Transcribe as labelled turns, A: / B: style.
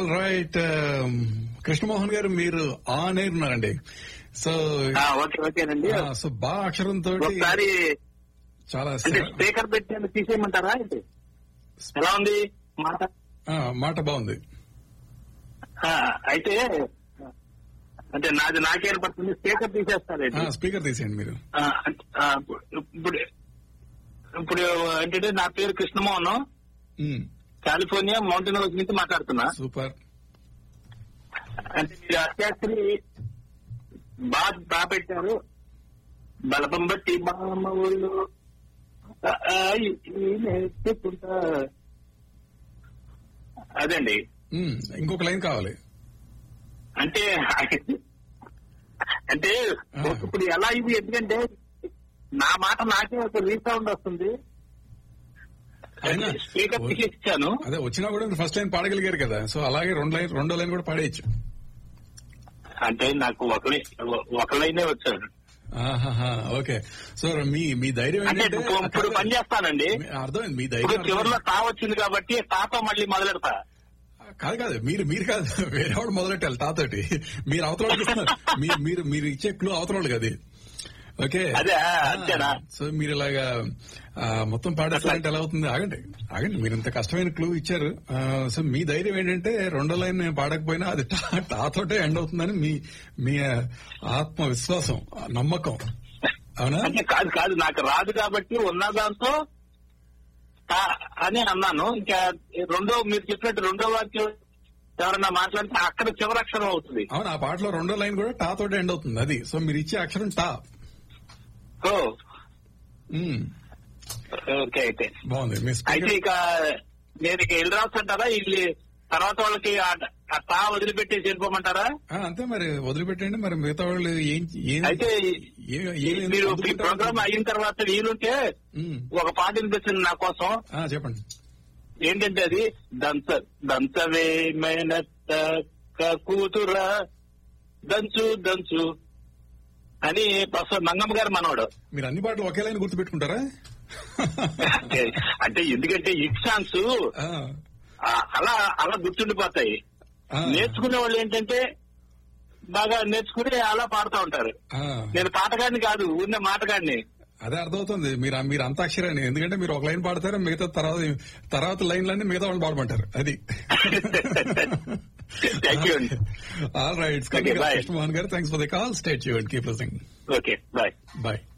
A: All right Krishnamohan గారు మీరు on air ఉన్నారండి సో
B: ఆ, ఓకే ఓకేనండి
A: సో బా అక్షరంతో
B: ఒకసారి
A: చాలా
B: అంటే స్పీకర్ పెట్టి తీసేయమంటారా ఏంటి ఎలా ఉంది మాట
A: ఆ, మాట బాగుంది
B: ఆ, అయితే అంటే నాది నాకే పడుతుంది స్పీకర్ తీసేస్తారండి
A: స్పీకర్ తీసేయండి మీరు
B: ఆ, ఆ, ఇప్పుడు ఇప్పుడు ఏంటంటే నా పేరు కృష్ణమోహన్ కాలిఫోర్నియా మౌంటైన్ హౌస్ నుంచి మాట్లాడుతున్నా
A: సూపర్
B: అంటే మీరు అత్యాస్త్రి బాగా బాగా పెట్టారు బలపం బట్టి బామ్మ ఊళ్ళు ఆ, ఆ, ఈ- ఈ నేర్చుకుంటా. అదండి
A: ఇంకొక లైన్ కావాలి
B: అంటే అంటే
A: ఆ.
B: ఇప్పుడు ఎలా ఇది ఎందుకంటే నా మాట నాకే ఒక రీసౌండ్ వస్తుంది
A: అయినా
B: స్పీకర్ తీసేసాను
A: అదే వచ్చినా కూడా ఫస్ట్ లైన్ పాడగలిగారు కదా సో అలాగే రెండు లైన్ రెండో లైన్ కూడా పాడేయచ్చు
B: అంటే నాకు ఒక ఒక లైనే వచ్చాడు
A: ఆహాహా, ఓకే సో మీ మీ ధైర్యం
B: అంటే
A: ఏంటంటే
B: ఇప్పుడు ఇప్పుడు పని చేస్తానండి
A: మీ- అర్థమైంది మీ
B: ఇప్పుడు
A: ధైర్యం
B: చివరిలో
A: అర్థమైంది.
B: తా వచ్చింది కాబట్టి తాతో మళ్ళీ మొదలెడతా
A: కాదు కాదు మీరు మీరు కాదు వేరేవాడు మొదలెట్టాలి తాతోటి మీరు అవతల మీరు మీరు మీరు ఇచ్చే క్లూ అవతల అది ఓకే
B: అదే, అంతేనా?
A: సో మీరు ఇలాగా ఆ, మొత్తం పాడేస్తారంటే ఎలా అవుతుంది ఆగండి ఆగండి మీరు ఇంత కష్టమైన క్లూ ఇచ్చారు ఆ, సో మీ ధైర్యం ఏంటంటే రెండో లైన్ నేను పాడకపోయినా అది టా- టాతోటే ఎండ్ అవుతుందని మీ మీ ఆత్మ విశ్వాసం ఆ నమ్మకం అవునా
B: అంటే కాదు కాదు నాకు రాదు కాబట్టి ఉన్న దాంతో తా అని అన్నాను ఇంకా రెండో మీరు చెప్పినట్టు రెండో వాక్యం ఎవరన్నా మాట్లాడితే అక్కడ చివరి అక్షరం అవుతుంది
A: అవును ఆ పాటలో రెండో లైన్ కూడా టా తోటే ఎండ్ అవుతుంది అది సో మీరు ఇచ్చే అక్షరం టా
B: ఓ
A: ఉమ్,
B: ఓకే అయితే
A: బాగుంది మీ
B: అయితే
A: స్పీకర్
B: ఇక నేను ఇక వెళ్ళి రాస్తుంటారా వీళ్ళు తర్వాత వాళ్ళకి ఆ- ఆ తా వదిలిపెట్టేసి వెళ్ళిపోమంటారా
A: ఆ, అంతే మరి వదిలిపెట్టండి మరి మిగతా వాళ్ళు ఏం ఏం
B: అయితే
A: ఏ- ఏ-
B: మీరు ఈ
A: అందుకుంటారు?
B: ప్రోగ్రామ్ అయిన తర్వాత వీలుంటే
A: ఉమ్,
B: ఒక పాట వినిపించింది నా కోసం
A: ఆ, చెప్పండి
B: ఏంటంటే అది దంచ దంచవే మేనత్త క- కూతురా దంచు దంచు అని ప్రొఫెసర్ మంగమ్మ గారు మనవాడు
A: మీరు అన్ని పాటలు ఒకే లైన్ గుర్తుపెట్టుకుంటారా
B: అంటే అంటే ఎందుకంటే హిట్ సాంగ్స్
A: ఆ,
B: ఆ, అలా అలా గుర్తుండిపోతాయి
A: ఆ,
B: నేర్చుకునే వాళ్ళు ఏంటంటే బాగా నేర్చుకుని అలా పాడుతూ ఉంటారు
A: ఆ,
B: నేను పాటగాడిని కాదు ఉన్న మాటగాడిని
A: అదే అర్థమవుతుంది మీరు మీరు అంతాక్షరాన్ని ఎందుకంటే మీరు ఒక లైన్ పాడతారు మిగతా తర్వాత తర్వాత లైన్లన్నీ మిగతా వాళ్ళు పాడమంటారు అది
B: థ్యాంక్ యూ అండి
A: all right
B: Okay, bye.
A: Krishnamohan గారు thanks for the call stay tuned you and keep listening
B: okay bye
A: bye